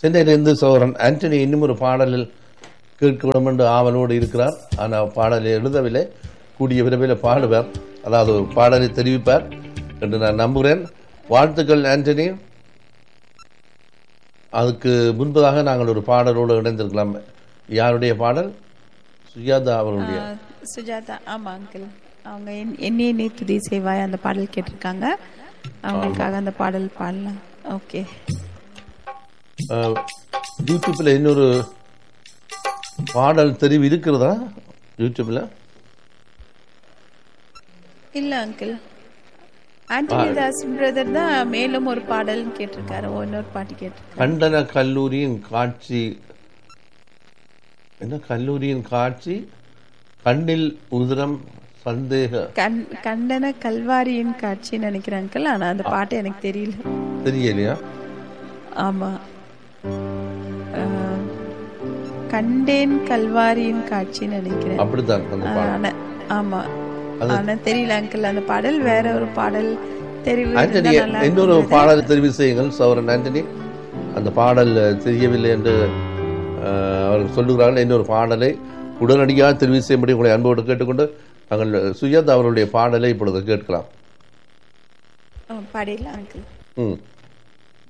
சென்னையிலிருந்து சோரன் ஆண்டனி இன்னும் ஒரு பாடலில் கேட்க வேண்டும் என்று ஆவலோடு இருக்கிறார் ஆனால் பாடலை எழுதவில்லை கூடிய விரைவில் பாடுவார் அதாவது ஒரு பாடலை தெரிவிப்பார் என்று நான் நம்புகிறேன் வாழ்த்துக்கள் ஆண்டனி அதுக்கு முன்பதாக நாங்கள் ஒரு பாடலோடு இணைந்திருக்கலாம் யாருடைய பாடல் சுஜாதா அவர்களுடைய ஆ, சுஜாதா ஆமா அங்கிள் அவங்க என்- என்னையே நீ துதி செய்வாய் அந்த பாடல் கேட்டிருக்காங்க அவங்களுக்காக அந்த பாடல் பாடலாம் ஓகே அஹ், யூடியூப்ல இன்னொரு பாடல் தெரிவு இருக்கிறதா யூடியூப்ல இல்ல அங்கிள் ஆண்டனி தாஸ் பிரதர் தான் மேலும் ஒரு பாடல் கேட்டிருக்காரு இன்னொரு பாட்டு கேட்டிருக்காரு கண்டன கல்லூரியின் காட்சி என்ன கல்லூரியின் காட்சி கண்ணில் உதிரம் சந்தேக கண் கண்டன கல்வாரியின் காட்சின்னு நினைக்கிறேன் அங்கிள் ஆனா அந்த பாட்டு எனக்கு தெரியல தெரியலையா ஆமா ஆ, கண்டேன் கல்வாரியின் காட்சின்னு நினைக்கிறேன் அப்படித்தான் அந்த பாடல் ஆனா ஆமா ஆனா தெரியல அங்கிள் அந்த பாடல் வேற ஒரு பாடல் தெரிவு ஆண்டனி இருந்தா நல்லா இன்னொரு பாடல் தெரிவு செய்யுங்கள் சௌரன் ஆண்டனி அந்த பாடல் தெரியவில்லை என்று அஹ், அவர்கள் சொல்லுகிறார்கள் இன்னொரு பாடலை உடனடியாக தெரிவு செய்யும்படி உங்களை அன்போடு கேட்டுக்கொண்டு நாங்கள் சுஜாதா அவர்களுடைய பாடலை இப்பொழுது கேட்கலாம் இருக்கும். ஆ, பாடிடலாம் அங்கிள் ம்